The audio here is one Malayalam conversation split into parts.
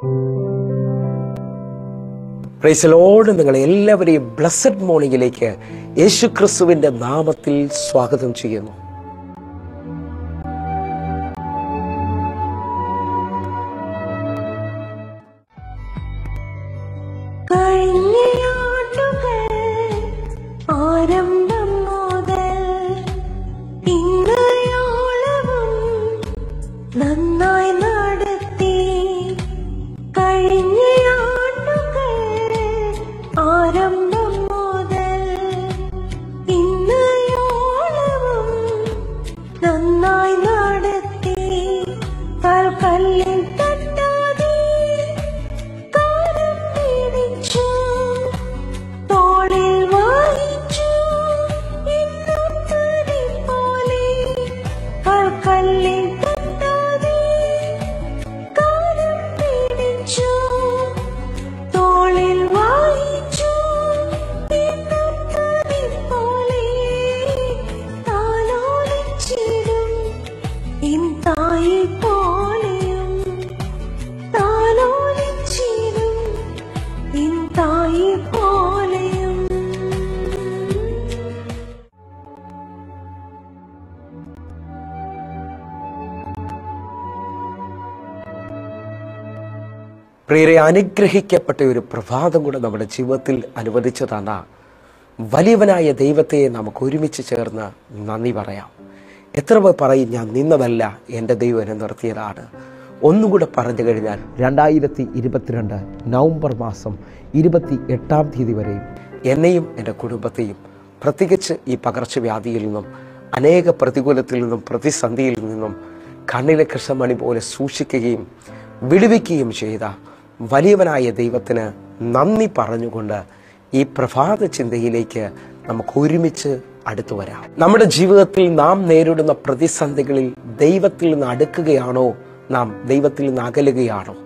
പ്രൈസലോട് നിങ്ങൾ എല്ലാവരെയും ബ്ലസ്സഡ് മോർണിംഗിലേക്ക് യേശു ക്രിസ്തുവിന്റെ നാമത്തിൽ സ്വാഗതം ചെയ്യുന്നു കഴിഞ്ഞയാണ്ടുകൾ ആരംഭം മുതൽ ഇന്നയോളവും നന്നായി നടത്തി കഴിഞ്ഞയാണ്ടുകൾ ആരംഭം മുതൽ ഇന്നയോളവും നന്നായി നടത്തി കൽക്കല്ലിൽ തട്ടാതെ കാലം പിടിച്ചു തോളിൽ വായിച്ചു ഇന്നത്തെ പോലെ കൽക്കല്ലിൽ തട്ടാതെ കാലം പിടിച്ചു തോളിൽ വായിച്ചു ഇന്നത്തെ പോലെ താലോലിച്ചിടും ഇൻ തായി പോലെയും താലോലിച്ചിടും ഇൻ തായി പോലെയും പ്രിയരെ അനുഗ്രഹിക്കപ്പെട്ട ഒരു പ്രഭാതം കൂടെ നമ്മുടെ ജീവിതത്തിൽ അനുവദിച്ചു തന്ന വലിയവനായ ദൈവത്തെ നമുക്ക് ഒരുമിച്ച് ചേർന്ന് നന്ദി പറയാം എത്ര പേർ പറയും ഞാൻ നിന്നതല്ല എൻ്റെ ദൈവം എന്നെ നിർത്തിയതാണ് ഒന്നുകൂടെ പറഞ്ഞു കഴിഞ്ഞാൽ രണ്ടായിരത്തി ഇരുപത്തിരണ്ട് നവംബർ മാസം ഇരുപത്തി എട്ടാം തീയതി വരെയും എന്നെയും എൻ്റെ കുടുംബത്തെയും പ്രത്യേകിച്ച് ഈ പകർച്ചവ്യാധിയിൽ നിന്നും അനേക പ്രതികൂലത്തിൽ നിന്നും പ്രതിസന്ധിയിൽ നിന്നും കണ്ണിലെ കൃഷ്ണമണി പോലെ സൂക്ഷിക്കുകയും വിടുവിക്കുകയും ചെയ്ത വലിയവനായ ദൈവത്തിന് നന്ദി പറഞ്ഞുകൊണ്ട് ഈ പ്രഭാത ചിന്തയിലേക്ക് നമുക്ക് ഒരുമിച്ച് അടുത്തു വരാം നമ്മുടെ ജീവിതത്തിൽ നാം നേരിടുന്ന പ്രതിസന്ധികളിൽ ദൈവത്തിൽ നിന്ന് അടുക്കുകയാണോ നാം ദൈവത്തിൽ നിന്ന് അകലുകയാണോ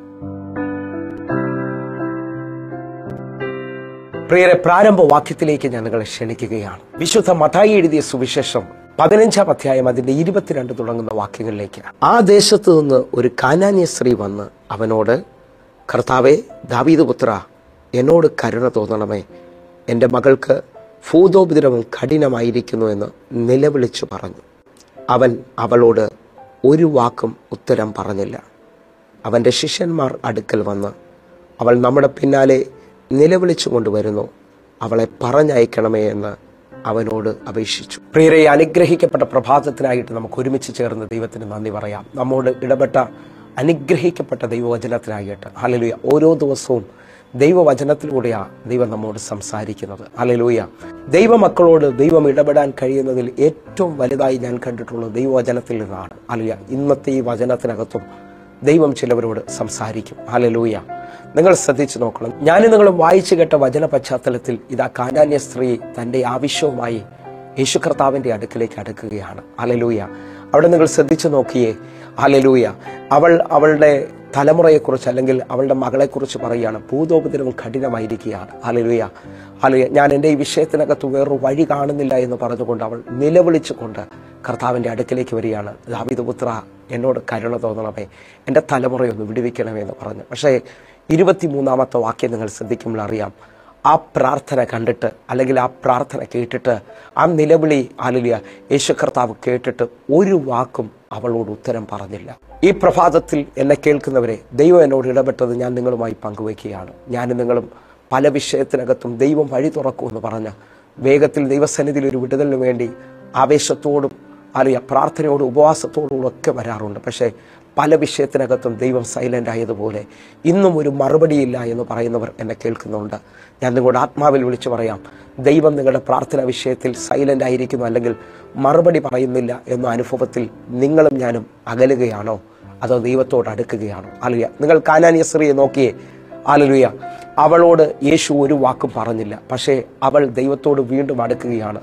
പ്രിയരെ പ്രാരംഭ വാക്യത്തിലേക്ക് ഞാൻ നിങ്ങളെ ക്ഷണിക്കുകയാണ് വിശുദ്ധ മതായി എഴുതിയ സുവിശേഷം പതിനഞ്ചാം അധ്യായം അതിന്റെ ഇരുപത്തിരണ്ട് തുടങ്ങുന്ന വാക്യങ്ങളിലേക്ക് ആ ദേശത്ത് നിന്ന് ഒരു കാനാന്യ സ്ത്രീ വന്ന് അവനോട് കർത്താവെ ദാവീദ് പുത്ര എന്നോട് കരുണ തോന്നണമേ എൻ്റെ മകൾക്ക് ഭൂതോപദ്രവം കഠിനമായിരിക്കുന്നു എന്ന് നിലവിളിച്ചു പറഞ്ഞു അവൻ അവളോട് ഒരു വാക്കും ഉത്തരം പറഞ്ഞില്ല അവൻ്റെ ശിഷ്യന്മാർ അടുക്കൽ വന്ന് അവൾ നമ്മുടെ പിന്നാലെ നിലവിളിച്ചു കൊണ്ടുവരുന്നു അവളെ പറഞ്ഞയക്കണമേ എന്ന് അവനോട് അപേക്ഷിച്ചു പ്രിയരെ അനുഗ്രഹിക്കപ്പെട്ട പ്രഭാതത്തിനായിട്ട് നമുക്ക് ഒരുമിച്ച് ചേർന്ന് ദൈവത്തിന് നന്ദി പറയാം നമ്മോട് ഇടപെട്ട അനുഗ്രഹിക്കപ്പെട്ട ദൈവവചനത്തിനായിട്ട് ഹലലുയ ഓരോ ദിവസവും ദൈവവചനത്തിലൂടെയാണ് ദൈവം നമ്മോട് സംസാരിക്കുന്നത് ഹലലൂയ ദൈവമക്കളോട് ദൈവം ഇടപെടാൻ കഴിയുന്നതിൽ ഏറ്റവും വലുതായി ഞാൻ കണ്ടിട്ടുള്ളത് ദൈവവചനത്തിൽ നിന്നാണ് അല്ലയ ഇന്നത്തെ ഈ വചനത്തിനകത്തും ദൈവം ചിലവരോട് സംസാരിക്കും ഹലലൂയ നിങ്ങൾ ശ്രദ്ധിച്ചു നോക്കണം ഞാൻ നിങ്ങൾ വായിച്ചു കേട്ട വചന പശ്ചാത്തലത്തിൽ ഇതാ കാനാന്യ സ്ത്രീ തൻ്റെ ആവശ്യവുമായി യേശു കർത്താവിൻ്റെ അടുക്കിലേക്ക് അടുക്കുകയാണ് അലലൂയ അവിടെ നിങ്ങൾ ശ്രദ്ധിച്ചു നോക്കിയേ അലലൂയ അവൾ അവളുടെ തലമുറയെക്കുറിച്ച് അല്ലെങ്കിൽ അവളുടെ മകളെക്കുറിച്ച് പറയുകയാണ് ഭൂതോപദ്രവം കഠിനമായിരിക്കുകയാണ് അലലുയ അലലുയ ഞാൻ എൻ്റെ ഈ വിഷയത്തിനകത്ത് വേറൊരു വഴി കാണുന്നില്ല എന്ന് പറഞ്ഞുകൊണ്ട് അവൾ നിലവിളിച്ചുകൊണ്ട് കർത്താവിൻ്റെ അടുക്കിലേക്ക് വരികയാണ് ദാവിദ് പുത്ര എന്നോട് കരുണ തോന്നണമേ എൻ്റെ തലമുറയൊന്ന് വിടുവിക്കണമേ എന്ന് പറഞ്ഞു പക്ഷേ ഇരുപത്തിമൂന്നാമത്തെ വാക്യം നിങ്ങൾ ശ്രദ്ധിക്കുമ്പോൾ അറിയാം ആ പ്രാർത്ഥന കണ്ടിട്ട് അല്ലെങ്കിൽ ആ പ്രാർത്ഥന കേട്ടിട്ട് ആ നിലവിളി ആലിയ യേശു കർത്താവ് കേട്ടിട്ട് ഒരു വാക്കും അവളോട് ഉത്തരം പറഞ്ഞില്ല ഈ പ്രഭാതത്തിൽ എന്നെ കേൾക്കുന്നവരെ ദൈവം എന്നോട് ഇടപെട്ടത് ഞാൻ നിങ്ങളുമായി പങ്കുവയ്ക്കുകയാണ് ഞാനും നിങ്ങളും പല വിഷയത്തിനകത്തും ദൈവം വഴി തുറക്കുമെന്ന് പറഞ്ഞ് വേഗത്തിൽ ദൈവസന്നിധിയിൽ ഒരു വിടുതലിന് വേണ്ടി ആവേശത്തോടും അല്ലെങ്കിൽ പ്രാർത്ഥനയോടും ഉപവാസത്തോടും ഒക്കെ വരാറുണ്ട് പക്ഷേ പല വിഷയത്തിനകത്തും ദൈവം സൈലൻ്റ് ആയതുപോലെ ഇന്നും ഒരു മറുപടിയില്ല എന്ന് പറയുന്നവർ എന്നെ കേൾക്കുന്നുണ്ട് ഞാൻ നിങ്ങളുടെ ആത്മാവിൽ വിളിച്ചു പറയാം ദൈവം നിങ്ങളുടെ പ്രാർത്ഥന വിഷയത്തിൽ സൈലൻ്റ് ആയിരിക്കുന്നു അല്ലെങ്കിൽ മറുപടി പറയുന്നില്ല എന്ന അനുഭവത്തിൽ നിങ്ങളും ഞാനും അകലുകയാണോ അതോ ദൈവത്തോട് അടുക്കുകയാണോ അലുയ നിങ്ങൾ കാനാനിയ സ്ത്രീയെ നോക്കിയേ ആലലുയ അവളോട് യേശു ഒരു വാക്കും പറഞ്ഞില്ല പക്ഷേ അവൾ ദൈവത്തോട് വീണ്ടും അടുക്കുകയാണ്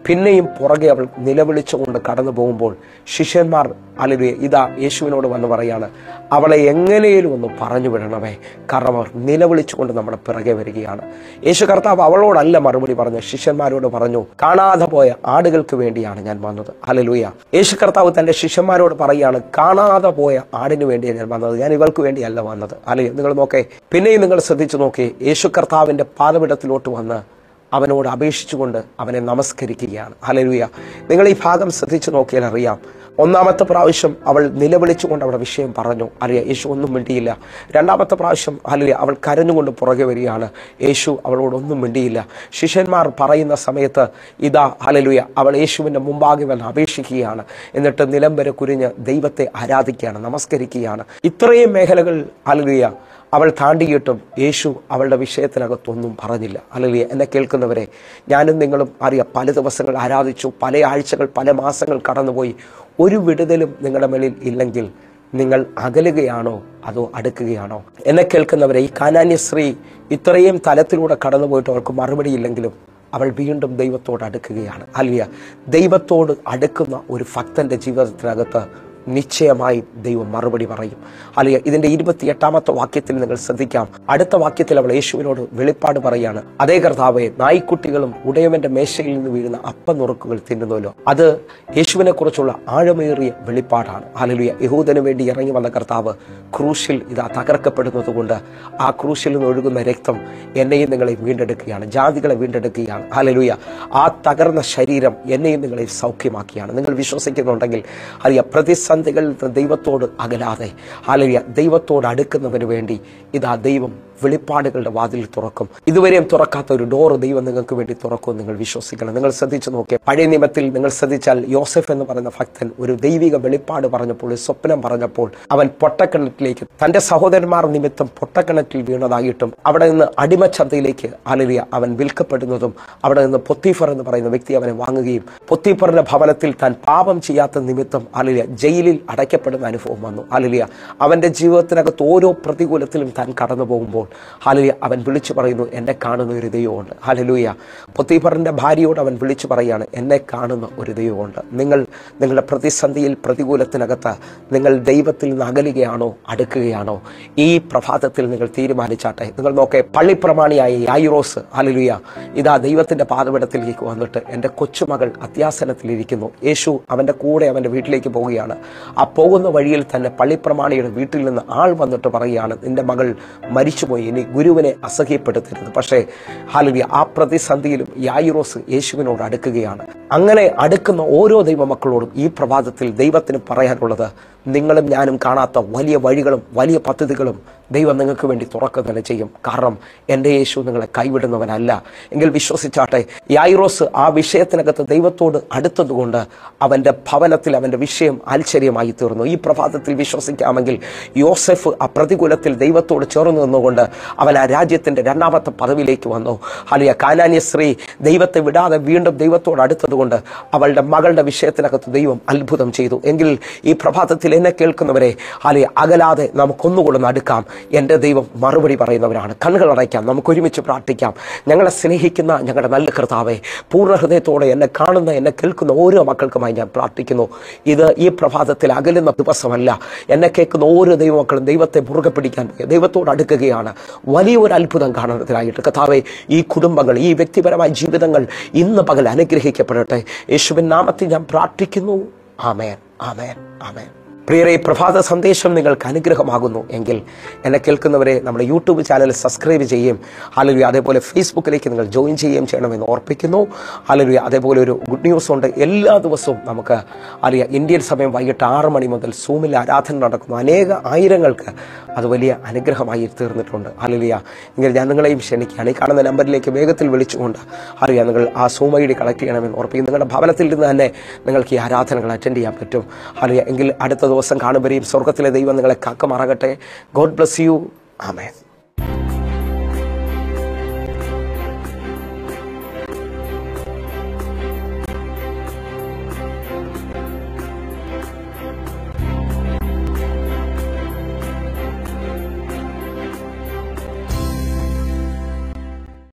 പിന്നെയും പുറകെ അവൾ നിലവിളിച്ചുകൊണ്ട് കടന്നു പോകുമ്പോൾ ശിഷ്യന്മാർ അല്ലെ ഇതാ യേശുവിനോട് വന്ന് പറയാണ് അവളെ എങ്ങനെയും ഒന്ന് പറഞ്ഞു വിടണമേ കാരണം അവർ നിലവിളിച്ചുകൊണ്ട് നമ്മുടെ പിറകെ വരികയാണ് യേശു കർത്താവ് അവളോടല്ല മറുപടി പറഞ്ഞു ശിഷ്യന്മാരോട് പറഞ്ഞു കാണാതെ പോയ ആടുകൾക്ക് വേണ്ടിയാണ് ഞാൻ വന്നത് ഹല്ലേലൂയ യേശു കർത്താവ് തന്റെ ശിഷ്യന്മാരോട് പറയുകയാണ് കാണാതെ പോയ ആടിന് വേണ്ടിയാണ് ഞാൻ വന്നത് ഞാൻ ഇവൾക്ക് വേണ്ടിയല്ല വന്നത് അല്ലെ നിങ്ങൾ നോക്കേ പിന്നെയും നിങ്ങൾ ശ്രദ്ധിച്ചു നോക്കേ യേശു കർത്താവിന്റെ പാദപിടത്തിലോട്ട് വന്ന് അവനോട് അപേക്ഷിച്ചുകൊണ്ട് അവനെ നമസ്കരിക്കുകയാണ് ഹലലുയ നിങ്ങൾ ഈ ഭാഗം ശ്രദ്ധിച്ചു നോക്കിയാൽ അറിയാം ഒന്നാമത്തെ പ്രാവശ്യം അവൾ നിലവിളിച്ചുകൊണ്ട് അവിടെ വിഷയം പറഞ്ഞു അറിയാം യേശു ഒന്നും മിണ്ടിയില്ല രണ്ടാമത്തെ പ്രാവശ്യം ഹലുയ അവൾ കരഞ്ഞുകൊണ്ട് പുറകെ വരികയാണ് യേശു അവളോട് ഒന്നും മിണ്ടിയില്ല ശിഷ്യന്മാർ പറയുന്ന സമയത്ത് ഇതാ ഹലലുയ അവൾ യേശുവിൻ്റെ മുമ്പാകെ വന്ന് അപേക്ഷിക്കുകയാണ് എന്നിട്ട് നിലം വരെ കുരിഞ്ഞ് ദൈവത്തെ ആരാധിക്കുകയാണ് നമസ്കരിക്കുകയാണ് ഇത്രയും മേഖലകൾ ഹലലുയ അവൾ താണ്ടിയിട്ടും യേശു അവളുടെ വിഷയത്തിനകത്തൊന്നും പറഞ്ഞില്ല അല്ലെങ്കിൽ എന്നെ കേൾക്കുന്നവരെ ഞാനും നിങ്ങളും അറിയാം പല ദിവസങ്ങൾ ആരാധിച്ചു പല ആഴ്ചകൾ പല മാസങ്ങൾ കടന്നുപോയി ഒരു വിടുതലും നിങ്ങളുടെ മേളിൽ ഇല്ലെങ്കിൽ നിങ്ങൾ അകലുകയാണോ അതോ അടുക്കുകയാണോ എന്നെ കേൾക്കുന്നവരെ ഈ കാനാന്യ സ്ത്രീ ഇത്രയും തലത്തിലൂടെ കടന്നുപോയിട്ട് അവൾക്ക് മറുപടി ഇല്ലെങ്കിലും അവൾ വീണ്ടും ദൈവത്തോട് അടുക്കുകയാണ് അല്ലിയ ദൈവത്തോട് അടുക്കുന്ന ഒരു ഭക്തന്റെ ജീവിതത്തിനകത്ത് നിശ്ചയമായും ദൈവം മറുപടി പറയും അല്ലെ ഇതിന്റെ ഇരുപത്തിയെട്ടാമത്തെ വാക്യത്തിൽ നിങ്ങൾ ശ്രദ്ധിക്കാം അടുത്ത വാക്യത്തിൽ അവൾ യേശുവിനോട് വെളിപ്പാട് പറയാണ് അതേ കർത്താവെ നായ്ക്കുട്ടികളും ഉടയവന്റെ മേശയിൽ നിന്ന് വീഴുന്ന അപ്പനുറുക്കുകൾ തിന്നുന്നല്ലോ അത് യേശുവിനെ കുറിച്ചുള്ള ആഴമേറിയ വെളിപ്പാടാണ് ഹലലുയ യഹൂദന് വേണ്ടി ഇറങ്ങി വന്ന കർത്താവ് ക്രൂശിൽ ഇതാ തകർക്കപ്പെടുന്നത് കൊണ്ട് ആ ക്രൂശിൽ നിന്ന് ഒഴുകുന്ന രക്തം എന്നെയും നിങ്ങളെ വീണ്ടെടുക്കുകയാണ് ജാതികളെ വീണ്ടെടുക്കുകയാണ് ഹലലുയ ആ തകർന്ന ശരീരം എന്നെയും നിങ്ങളെ സൗഖ്യമാക്കിയാണ് നിങ്ങൾ വിശ്വസിക്കുന്നുണ്ടെങ്കിൽ അറിയാം പ്രതിസന്ധികളിൽ നിന്ന് ദൈവത്തോട് അകലാതെ ഹലലുയ ദൈവത്തോട് അടുക്കുന്നതിന് വേണ്ടി ഇതാ ദൈവം വെളിപ്പാടുകളുടെ വാതിൽ തുറക്കും ഇതുവരെയും തുറക്കാത്ത ഒരു ഡോർ ദൈവം നിങ്ങൾക്ക് വേണ്ടി തുറക്കും നിങ്ങൾ വിശ്വസിക്കണം നിങ്ങൾ ശ്രദ്ധിച്ചു നോക്കിയ പഴയ നിയമത്തിൽ നിങ്ങൾ ശ്രദ്ധിച്ചാൽ യോസഫ് എന്ന് പറയുന്ന ഭക്തൻ ഒരു ദൈവിക വെളിപ്പാട് പറഞ്ഞപ്പോൾ ഒരു സ്വപ്നം പറഞ്ഞപ്പോൾ അവൻ പൊട്ടക്കിണറ്റിലേക്ക് തന്റെ സഹോദരന്മാർ നിമിത്തം പൊട്ടക്കിണറ്റിൽ വീണതായിട്ടും അവിടെ നിന്ന് അടിമച്ചന്തയിലേക്ക് അലരിയ അവൻ വിൽക്കപ്പെടുന്നതും അവിടെ നിന്ന് പൊത്തീഫർ എന്ന് പറയുന്ന വ്യക്തി അവനെ വാങ്ങുകയും പൊത്തീഫറിന്റെ ഭവനത്തിൽ താൻ പാപം ചെയ്യാത്ത നിമിത്തം അലലിയ ജയിലിൽ അടയ്ക്കപ്പെടുന്ന അനുഭവം വന്നു അലലിയ അവന്റെ ജീവിതത്തിനകത്ത് ഓരോ പ്രതികൂലത്തിലും താൻ കടന്നു പോകുമ്പോൾ ഹലലിയ അവൻ വിളിച്ചു പറയുന്നു എന്നെ കാണുന്ന ഒരു ദൈവമുണ്ട് ഹലലൂയ പൊത്തീഫറിന്റെ ഭാര്യയോട് അവൻ വിളിച്ചു പറയാണ് എന്നെ കാണുന്ന ഒരു ദൈവമുണ്ട് നിങ്ങൾ നിങ്ങളുടെ പ്രതിസന്ധിയിൽ പ്രതികൂലത്തിനകത്ത് നിങ്ങൾ ദൈവത്തിൽ നിന്ന് അകലുകയാണോ അടുക്കുകയാണോ ഈ പ്രഭാതത്തിൽ നിങ്ങൾ തീരുമാനിച്ചാട്ടെ നിങ്ങൾ നോക്കേ പള്ളിപ്രമാണിയായ യായിറോസ് ഹലലുയ ഇതാ ദൈവത്തിന്റെ പാതപിടത്തിലേക്ക് വന്നിട്ട് എൻ്റെ കൊച്ചുമകൾ അത്യാസനത്തിലിരിക്കുന്നു യേശു അവൻ്റെ കൂടെ അവൻ്റെ വീട്ടിലേക്ക് പോവുകയാണ് ആ പോകുന്ന വഴിയിൽ തന്നെ പള്ളിപ്രമാണിയുടെ വീട്ടിൽ നിന്ന് ആൾ വന്നിട്ട് പറയുകയാണ് നിന്റെ മകൾ മരിച്ചുപോയി ഇനി ഗുരുവിനെ അസഹ്യപ്പെടുത്തരുത് പക്ഷേ ഹാലുവിയ ആ പ്രതിസന്ധിയിലും യായിറോസ് യേശുവിനോട് അടുക്കുകയാണ് അങ്ങനെ അടുക്കുന്ന ഓരോ ദൈവമക്കളോടും ഈ പ്രഭാതത്തിൽ ദൈവത്തിന് പറയാനുള്ളത് നിങ്ങളും ഞാനും കാണാത്ത വലിയ വഴികളും വലിയ പദ്ധതികളും ദൈവം നിങ്ങൾക്ക് വേണ്ടി തുറക്കുക തന്നെ ചെയ്യും കാരണം എൻ്റെ യേശു നിങ്ങളെ കൈവിടുന്നവനല്ല എങ്കിൽ വിശ്വസിച്ചാട്ടെ യായിറോസ് ആ വിഷയത്തിനകത്ത് ദൈവത്തോട് അടുത്തതുകൊണ്ട് അവൻ്റെ ഭവനത്തിൽ അവൻ്റെ വിഷയം ആശ്ചര്യമായി തീർന്നു ഈ പ്രഭാതത്തിൽ വിശ്വസിക്കാമെങ്കിൽ യോസെഫ് ആ പ്രതികൂലത്തിൽ ദൈവത്തോട് ചേർന്ന് നിന്നുകൊണ്ട് അവൻ ആ രാജ്യത്തിൻ്റെ രണ്ടാമത്തെ പദവിയിലേക്ക് വന്നു അലിയ കാനാന്യ സ്ത്രീ ദൈവത്തെ വിടാതെ വീണ്ടും ദൈവത്തോട് അടുത്തതുകൊണ്ട് അവളുടെ മകളുടെ വിഷയത്തിനകത്ത് ദൈവം അത്ഭുതം ചെയ്തു എങ്കിൽ ഈ പ്രഭാതത്തിൽ എന്നെ കേൾക്കുന്നവരെ അലിയ അകലാതെ നമുക്കൊന്നുകൂടെ അടുക്കാം എൻ്റെ ദൈവം മറുപടി പറയുന്നവരാണ് കണ്ണുകൾ അടയ്ക്കാം നമുക്ക് ഒരുമിച്ച് പ്രാർത്ഥിക്കാം ഞങ്ങളെ സ്നേഹിക്കുന്ന ഞങ്ങളുടെ നല്ല കർത്താവെ പൂർണ്ണ ഹൃദയത്തോടെ എന്നെ കാണുന്ന എന്നെ കേൾക്കുന്ന ഓരോ മക്കൾക്കുമായി ഞാൻ പ്രാർത്ഥിക്കുന്നു ഇത് ഈ പ്രഭാതത്തിൽ അകലുന്ന ദിവസമല്ല എന്നെ കേൾക്കുന്ന ഓരോ ദൈവമക്കളും ദൈവത്തെ മുറുകെ പിടിക്കാൻ ദൈവത്തോട് അടുക്കുകയാണ് വലിയൊരു അത്ഭുതം കാണുന്നതിനായിട്ട് കർത്താവെ ഈ കുടുംബങ്ങൾ ഈ വ്യക്തിപരമായ ജീവിതങ്ങൾ ഇന്ന് പകൽ അനുഗ്രഹിക്കപ്പെടട്ടെ യേശുവിൻ നാമത്തിൽ ഞാൻ പ്രാർത്ഥിക്കുന്നു ആമേൻ ആമേൻ ആമേൻ പ്രിയരെ ഈ പ്രഭാത സന്ദേശം നിങ്ങൾക്ക് അനുഗ്രഹമാകുന്നു എങ്കിൽ എന്നെ കേൾക്കുന്നവരെ നമ്മുടെ യൂട്യൂബ് ചാനൽ സബ്സ്ക്രൈബ് ചെയ്യുകയും അല്ലെങ്കിൽ അതേപോലെ ഫേസ്ബുക്കിലേക്ക് നിങ്ങൾ ജോയിൻ ചെയ്യുകയും ചെയ്യണമെന്ന് ഓർപ്പിക്കുന്നു അല്ലെങ്കിൽ അതേപോലെ ഒരു ഗുഡ് ന്യൂസ് ഉണ്ട് എല്ലാ ദിവസവും നമുക്ക് അറിയാം ഇന്ത്യൻ സമയം വൈകിട്ട് ആറ് മണി മുതൽ സൂമിൽ ആരാധന നടക്കുന്നു അനേക ആയിരങ്ങൾക്ക് അത് വലിയ അനുഗ്രഹമായി തീർന്നിട്ടുണ്ട് അലലിയ എങ്കിൽ ഞാൻ നിങ്ങളെയും ക്ഷണിക്കുകയാണ് ഈ കാണുന്ന നമ്പറിലേക്ക് വേഗത്തിൽ വിളിച്ചുകൊണ്ട് അറിയാം നിങ്ങൾ ആ സൂം ഐ ഡി കളക്ട് ചെയ്യണമെന്ന് ഓർപ്പിക്കും നിങ്ങളുടെ ഭവനത്തിൽ നിന്ന് തന്നെ നിങ്ങൾക്ക് ഈ ആരാധനകൾ അറ്റൻഡ് ചെയ്യാൻ പറ്റും അറിയാം എങ്കിൽ അടുത്ത ദിവസം കാണുമ്പോഴേയും സ്വർഗത്തിലെ ദൈവം നിങ്ങളെ കാക്കമാറാകട്ടെ ഗോഡ് ബ്ലസ് യു ആമേൻ